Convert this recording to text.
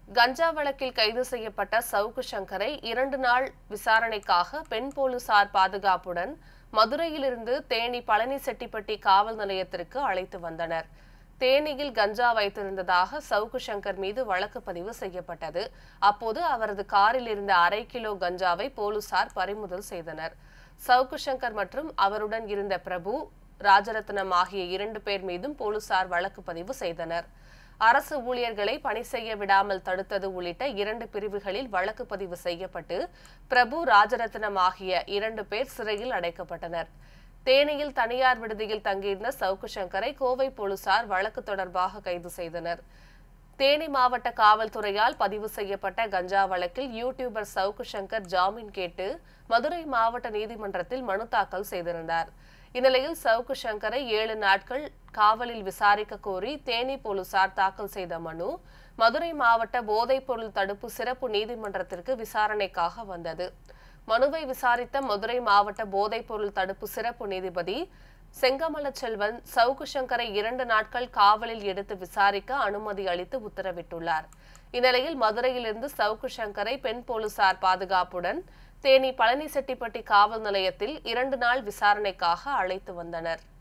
கஞ்சா வழக்கில் கைது செய்யப்பட்ட சவுக்கு சங்கரை இரண்டு நாள் விசாரணைக்காக பெண் போலீசார் பாதுகாப்புடன் மதுரையிலிருந்து தேனி பழனிசெட்டிப்பட்டி காவல் நிலையத்திற்கு அழைத்து வந்தனர் தேனியில் கஞ்சா வைத்திருந்ததாக சவுக்கு சங்கர் மீது வழக்கு பதிவு செய்யப்பட்டது அப்போது அவரது காரில் இருந்த அரை கிலோ கஞ்சாவை போலீசார் பறிமுதல் செய்தனர் சவுக்கு சங்கர் மற்றும் அவருடன் இருந்த பிரபு ராஜரத்னம் ஆகிய இரண்டு பேர் மீதும் போலீசார் வழக்கு பதிவு செய்தனர் அரசு ஊழியர்களை பணி செய்ய விடாமல் தடுத்தது உள்ளிட்ட இரண்டு பிரிவுகளில் வழக்கு பதிவு செய்யப்பட்டு பிரபு ராஜரத்னம் ஆகிய இரண்டு பேர் சிறையில் அடைக்கப்பட்டனர் தேனியில் தனியார் விடுதியில் தங்கியிருந்த சவுக்கு சங்கரை கோவை போலீசார் வழக்கு தொடர்பாக கைது செய்தனர் தேனி மாவட்ட காவல்துறையால் பதிவு செய்யப்பட்ட கஞ்சா வழக்கில் யூடியூபர் சவுக்கு சங்கர் ஜாமீன் கேட்டு மதுரை மாவட்ட நீதிமன்றத்தில் மனு தாக்கல் செய்திருந்தார் இந்நிலையில் சவுக்கு சங்கரை ஏழு நாட்கள் காவலில் விசாரிக்க கோரி தேனி போலீசார் தாக்கல் செய்த மனு மதுரை மாவட்ட போதைப்பொருள் தடுப்பு சிறப்பு நீதிமன்றத்திற்கு விசாரணைக்காக வந்தது மனுவை விசாரித்த மதுரை மாவட்ட போதைப்பொருள் தடுப்பு சிறப்பு நீதிபதி செங்கமல செல்வன் சவுக்கு சங்கரை இரண்டு நாட்கள் காவலில் எடுத்து விசாரிக்க அனுமதி அளித்து உத்தரவிட்டுள்ளார் இந்நிலையில் மதுரையிலிருந்து சவுக்கு சங்கரை பெண் போலீசார் பாதுகாப்புடன் தேனி பழனிசெட்டிப்பட்டி காவல் நிலையத்தில் இரண்டு நாள் விசாரணைக்காக அழைத்து வந்தனர்